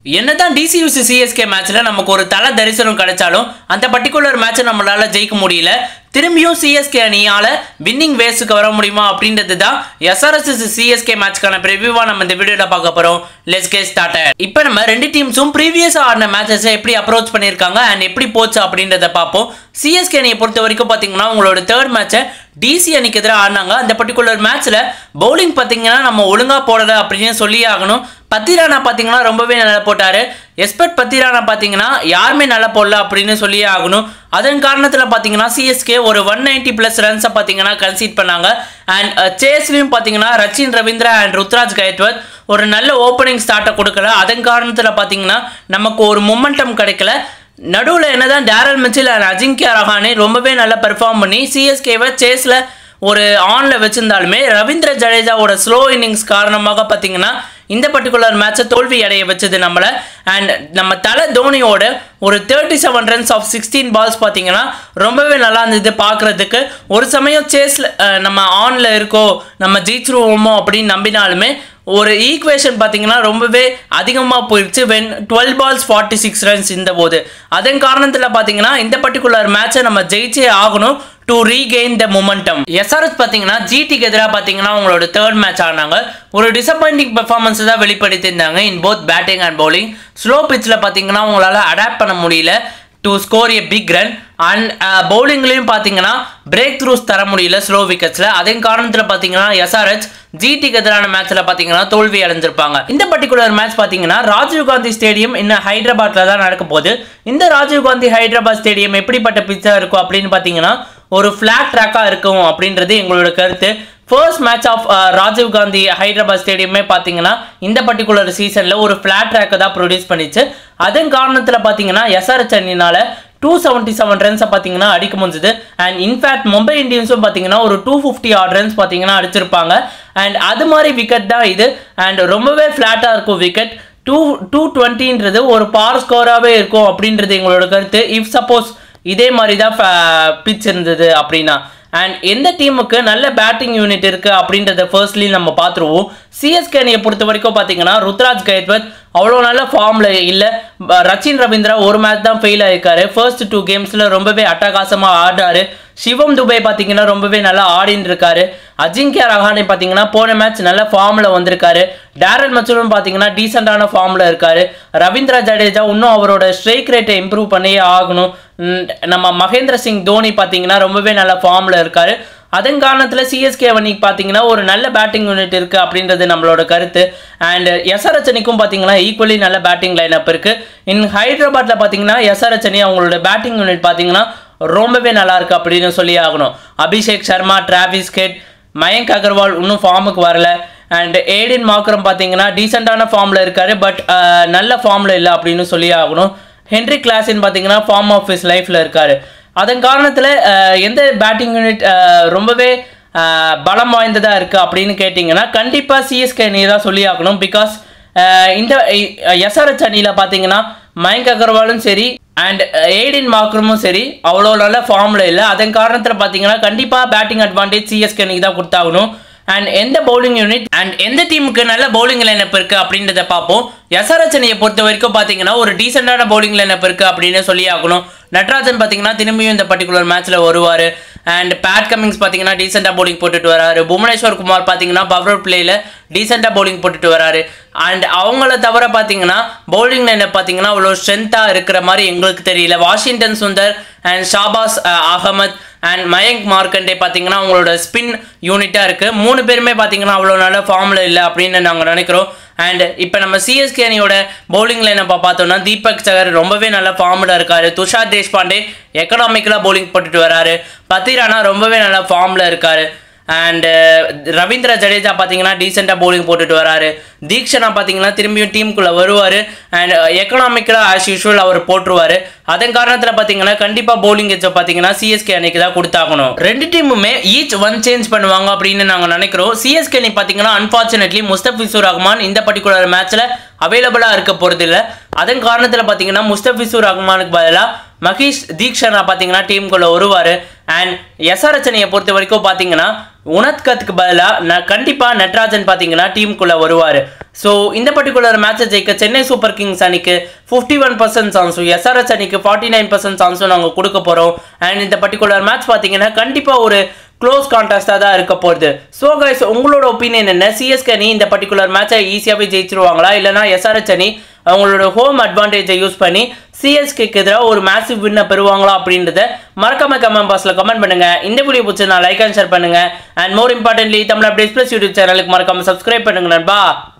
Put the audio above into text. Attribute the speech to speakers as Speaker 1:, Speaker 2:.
Speaker 1: என்னதான் டிசியூசி சிஎஸ்கே மேட்ச்ல நமக்கு ஒரு தல தரிசனம் கிடைச்சாலும் அந்த பர்டிகுலர் மேட்சை நம்மளால ஜெயிக்க முடியல திரும்பியும் சிஎஸ்கே அணியால வின்னிங் வேஸுக்கு வர முடியுமா அப்படின்றது தான் எஸ்ஆர்எஸ் சிஎஸ்கே மேட்ச்க்கான ப்ரிவியூவா நம்ம இந்த வீடியோல பார்க்க போறோம் லெட்ஸ் கெட் ஸ்டார்டட் இப்போ நம்ம ரெண்டு டீம்ஸும் ப்ரீவியஸா ஆடின மேட்சஸை எப்படி அப்ரோச் பண்ணியிருக்காங்க அண்ட் எப்படி போச்சு அப்படின்றத பார்ப்போம் சிஎஸ்கே அணியை பொறுத்த வரைக்கும் பார்த்தீங்கன்னா உங்களோட தேர்ட் மேட்சை டிசி அணிக்கு எதிராக ஆடினாங்க அந்த பர்டிகுலர் மேட்ச்ல பவுலிங் பார்த்தீங்கன்னா நம்ம ஒழுங்கா போடல அப்படின்னு சொல்லி ஆகணும் பத்திரானா பார்த்தீங்கன்னா ரொம்பவே நல்லா போட்டாரு எஸ்பெக்ட் பத்திரானா பார்த்தீங்கன்னா யாருமே நல்லா போடல அப்படின்னு சொல்லி ஆகணும் அதன் காரணத்தில் பார்த்தீங்கன்னா சிஎஸ்கே ஒரு ஒன் நைன்டி ப்ளஸ் ரன்ஸை பார்த்தீங்கன்னா கன்சீட் பண்ணாங்க அண்ட் சேஸ்லையும் பார்த்தீங்கன்னா ரச்சின் ரவீந்திரா அண்ட் ருத்ராஜ் கயத்வத் ஒரு நல்ல ஓப்பனிங் ஸ்டார்ட்டை கொடுக்கல அதன் காரணத்தில் பார்த்தீங்கன்னா நமக்கு ஒரு மொமெண்டம் கிடைக்கல நடுவில் என்னதான் Daryl Mitchell and Ajinkya Rahane ரொம்பவே நல்லா பெர்ஃபார்ம் பண்ணி சிஎஸ்கேவை சேஸில் ஒரு ஆனில் வச்சிருந்தாலுமே ரவீந்திர ஜடேஜாவோட ஸ்லோ இன்னிங்ஸ் காரணமாக பார்த்தீங்கன்னா இந்த பர்டிகுலர் மேட்சை தோல்வி அடைய வச்சது நம்மளை அண்ட் நம்ம தலை தோனியோட ஒரு thirty seven runs of sixteen balls பார்த்தீங்கன்னா ரொம்பவே நல்லா இருந்தது பார்க்குறதுக்கு ஒரு சமயம் சேஸில் நம்ம ஆனில் இருக்கோ நம்ம ஜெயிச்சிருவோமோ அப்படின்னு நம்பினாலுமே ஒரு ஈக்குவேஷன் பார்த்தீங்கன்னா ரொம்பவே அதிகமாக போயிடுச்சு when twelve balls forty six runs இந்த போது அதன் காரணத்தில் பார்த்தீங்கன்னா இந்த பர்டிகுலர் மேட்சை நம்ம ஜெயிச்சே ஆகணும் to regain the momentum SRH பார்த்தீங்கன்னா ஜிடிக்கு எதிராக பார்த்தீங்கன்னா உங்களோட தேர்ட் மேட்ச் ஆனாங்க ஒரு டிசப்பாயிண்டிங் பெர்ஃபார்மன்ஸ் தான் வெளிப்படுத்தியிருந்தாங்க in both batting and bowling slow பிச்சில் பார்த்தீங்கன்னா உங்களால் அடாப்ட் பண்ண முடியல to score a big run and பவுலிங்லேயும் பார்த்தீங்கன்னா பிரேக் த்ரூஸ் தர முடியல ஸ்லோ விக்கெட்ஸில் அதன் காரணத்தில் பார்த்தீங்கன்னா எஸ்ஆர்ஹெச் ஜிடிக்கு எதிரான மேட்ச்சில் பார்த்தீங்கன்னா தோல்வி அடைஞ்சிருப்பாங்க இந்த பர்டிகுலர் மேட்ச் பார்த்தீங்கன்னா ராஜீவ்காந்தி ஸ்டேடியம் இன்னும் ஹைதராபாத்தில் தான் நடக்க போகுது இந்த ராஜீவ்காந்தி ஹைதராபாத் ஸ்டேடியம் எப்படிப்பட்ட பிச்சாக இருக்கும் அப்படின்னு பார்த்தீங்கன்னா ஒரு ஃப்ளாட் ட்ராக்காக இருக்கும் அப்படின்றது எங்களோட கருத்து first match of Rajiv Gandhi Hyderabad ஸ்டேடியமே பார்த்தீங்கன்னா இந்த பர்டிகுலர் சீசனில் ஒரு ஃப்ளாட் ட்ராக்கை தான் ப்ரொடியூஸ் பண்ணிச்சு அதன் காரணத்தில் பார்த்தீங்கன்னா எஸ்ஆர்எச் அணினால டூ செவன்ட்டி செவன் ரன்ஸை பார்த்தீங்கன்னா அடிக்க முடிஞ்சது அண்ட் இன்ஃபேக்ட் மும்பை இந்தியன்ஸும் பார்த்தீங்கன்னா ஒரு டூ ஃபிஃப்டி ஆட் ரன்ஸ் பார்த்தீங்கன்னா அடிச்சிருப்பாங்க அண்ட் அது மாதிரி விக்கெட் தான் இது அண்ட் ரொம்பவே ஃப்ளாட்டாக இருக்கும் விக்கெட் டூ டூ டுவெண்ட்டின்றது ஒரு பார் ஸ்கோராகவே இருக்கும் அப்படின்றது எங்களோட கருத்து இஃப் சப்போஸ் இதே மாதிரி தான் பிச் இருந்தது அப்படின்னா அண்ட் எந்த டீமுக்கு நல்ல பேட்டிங் யூனிட் இருக்கு அப்படின்றத ஃபர்ஸ்ட்லி நம்ம பார்த்துருவோம் சிஎஸ்கே அணியை பொறுத்த வரைக்கும் பார்த்தீங்கன்னா ருத்ராஜ் கயத்வத் அவ்வளோ நல்ல ஃபார்மில் இல்லை ரச்சின் ரவீந்திரா ஒரு மேட்ச் தான் ஃபெயில் ஆயிருக்காரு ஃபர்ஸ்ட் டூ கேம்ஸில் ரொம்பவே அட்டகாசமாக ஆடினாரு சிவம் துபே பார்த்தீங்கன்னா ரொம்பவே நல்லா ஆடின்னு இருக்காரு அஜிங்கியா ரஹானே பார்த்தீங்கன்னா போன மேட்ச் நல்ல ஃபார்மில் வந்திருக்காரு டேரல் மச்சலும் பார்த்தீங்கன்னா டீசெண்டான ஃபார்மில் இருக்காரு ரவீந்திரா ஜடேஜா இன்னும் அவரோட ஸ்ட்ரைக் ரேட்டை இம்ப்ரூவ் பண்ணியே ஆகணும் நம்ம மகேந்திர சிங் தோனி பார்த்தீங்கன்னா ரொம்பவே நல்ல ஃபார்மில் இருக்காரு அதன் காரணத்தில் சிஎஸ்கே அணிக்கு பார்த்தீங்கன்னா ஒரு நல்ல பேட்டிங் யூனிட் இருக்குது அப்படின்றது நம்மளோட கருத்து அண்ட் எஸ்ஆர்எச் அணிக்கும் பார்த்தீங்கன்னா ஈக்குவலி நல்ல பேட்டிங் லைனப் இருக்குது இன் ஹைதராபாத்தில் பார்த்தீங்கன்னா எஸ்ஆர்எச் அணி அவங்களோட பேட்டிங் யூனிட் பார்த்தீங்கன்னா ரொம்பவே நல்லா இருக்கு அப்படின்னு சொல்லி ஆகணும் அபிஷேக் சர்மா டிராவிஸ் கெட் மயங்க் அகர்வால் இன்னும் ஃபார்முக்கு வரல அண்ட் ஏடின் மாக்கரம் பார்த்தீங்கன்னா டீசெண்டான ஃபார்மில் இருக்காரு பட் நல்ல ஃபார்மில் இல்லை அப்படின்னு சொல்லி ஆகணும் ஹென்ரி கிளாஸின் பார்த்தீங்கன்னா ஃபார்ம் ஆஃப் ஹிஸ் லைஃப்பில் இருக்காரு அதன் காரணத்தில் எந்த பேட்டிங் யூனிட் ரொம்பவே பலம் வாய்ந்ததாக இருக்குது அப்படின்னு கேட்டிங்கன்னா கண்டிப்பாக சிஎஸ்கே அணி தான் சொல்லி ஆகணும் பிகாஸ் இந்த எஸ்ஆர்ஹெச் அணியில் பார்த்தீங்கன்னா மயங்க் அகர்வாலும் சரி அண்ட் ஏடின் மாக்ரமும் சரி அவ்வளோ நல்ல ஃபார்மில் இல்லை அதன் காரணத்தில் பார்த்தீங்கன்னா கண்டிப்பாக பேட்டிங் அட்வான்டேஜ் சிஎஸ்கே அணிக்கு தான் கொடுத்தாகணும் அண்ட் எந்த பவுலிங் யூனிட் அண்ட் எந்த டீமுக்கு நல்ல பவுலிங் லைனப் இருக்கு அப்படின்றத பார்ப்போம் எஸ்ஆர்எச் அணியை பொறுத்த வரைக்கும் பார்த்தீங்கன்னா ஒரு டீசெண்டான பவுலிங் லைனப் இருக்கு அப்படின்னு சொல்லி ஆகணும் நட்ராஜன் பார்த்தீங்கன்னா திரும்பியும் இந்த பர்டிகுலர் மேட்ச்சில் வருவார் அண்ட் பேட் கமிங்ஸ் பார்த்தீங்கன்னா டீசெண்டாக பவுலிங் போட்டுட்டு வராரு புவனேஸ்வர் குமார் பார்த்தீங்கன்னா பவர் பிளேயில் டீசெண்டாக பவுலிங் போட்டுட்டு வராரு அண்ட் அவங்கள தவிர பார்த்தீங்கன்னா பவுலிங் லைனை பார்த்தீங்கன்னா அவ்வளோ ஸ்ட்ரென்த்தாக இருக்கிற மாதிரி எங்களுக்கு தெரியல Washington Sundar and Shahbaz Ahmed and Mayank Markande பார்த்தீங்கன்னா அவங்களோட ஸ்பின் யூனிட்டாக இருக்குது மூணு பேருமே பார்த்தீங்கன்னா அவ்வளோ நல்ல ஃபார்மில் இல்லை அப்படின்னு நாங்கள் நினைக்கிறோம் அண்ட் இப்போ நம்ம சிஎஸ்கே அணியோட பவுலிங் லைனை பார்த்தோம்னா தீபக் சகர் ரொம்பவே நல்ல ஃபார்மில் இருக்காரு துஷார் தேஷ்பாண்டே எக்கனாமிக்கலாக பவுலிங் போட்டுட்டு வராரு பத்திரானா ரொம்பவே நல்ல ஃபார்மில் இருக்காரு அண்டு ரவீந்திர ஜடேஜா பார்த்தீங்கன்னா டீசெண்டாக பவுலிங் போட்டுட்டு வராரு தீக்ஷனா பார்த்தீங்கன்னா திரும்பியும் டீமுக்குள்ளே வருவார் அண்ட் எக்கனாமிக்கலாக ஆஸ் யூஷுவல் அவர் போட்டுருவார் அதன் காரணத்தில் பார்த்தீங்கன்னா கண்டிப்பாக பவுலிங் வச்ச பார்த்தீங்கன்னா சிஎஸ்கே அணிக்கு தான் கொடுத்தாகணும் ரெண்டு டீமுமே ஈச் ஒன் சேஞ்ச் பண்ணுவாங்க அப்படின்னு நாங்கள் நினைக்கிறோம் சிஎஸ்கே அணி பார்த்தீங்கன்னா அன்ஃபார்ச்சுனேட்லி முஸ்தபிசூர் ரஹ்மான் இந்த பர்டிகுலர் மேட்ச்சில் அவைலபிளாக இருக்க போகிறது இல்லை அதன் காரணத்தில் பார்த்தீங்கன்னா முஸ்தபிசூர் ரஹ்மானுக்கு பதிலாக மகேஷ் தீக்ஷனா பார்த்தீங்கன்னா டீமுக்குள்ளே வருவார் அண்ட் எஸ்ஆர்எச் அணியை பொறுத்த வரைக்கும் பார்த்தீங்கன்னா உனத்கத்துக்கு பதிலாக நான் கண்டிப்பாக நட்ராஜன் பார்த்தீங்கன்னா டீமுக்குள்ளே வருவார் ஸோ இந்த பர்டிகுலர் மேட்சை ஜெயிக்க சென்னை சூப்பர் கிங்ஸ் அணிக்கு ஃபிஃப்டி ஒன் பர்சன்ட் சான்ஸும் எஸ்ஆர்எஸ் அணிக்கு ஃபார்ட்டி நைன் பர்சன்ட் சான்ஸும் நாங்கள் கொடுக்க போகிறோம் அண்ட் இந்த பர்டிகுலர் மேட்ச் பார்த்தீங்கன்னா கண்டிப்பாக ஒரு க்ளோஸ் கான்டெஸ்ட்டாக தான் இருக்க போகுது ஸோ கைஸ் உங்களோட ஒப்பீனியன் என்ன சிஎஸ்கே அணி இந்த பர்டிகுலர் மேட்சை ஈஸியாகவே ஜெயிச்சிருவாங்களா இல்லைனா எஸ்ஆர்எச் அணி அவங்களோட ஹோம் அட்வான்டேஜை யூஸ் பண்ணி சிஎஸ்கேக்கு எதிராக ஒரு மேசிவ் வின்னை பெறுவாங்களா அப்படின்றத மறக்காம கமெண்ட் பாக்ஸில் கமெண்ட் பண்ணுங்க இந்த வீடியோ பிடிச்சி நான் லைக் அண்ட் ஷேர் பண்ணுங்க and more importantly Tamil updates plus YouTube சேனலுக்கு மறக்காம சப்ஸ்கிரைப் பண்ணுங்க நண்பா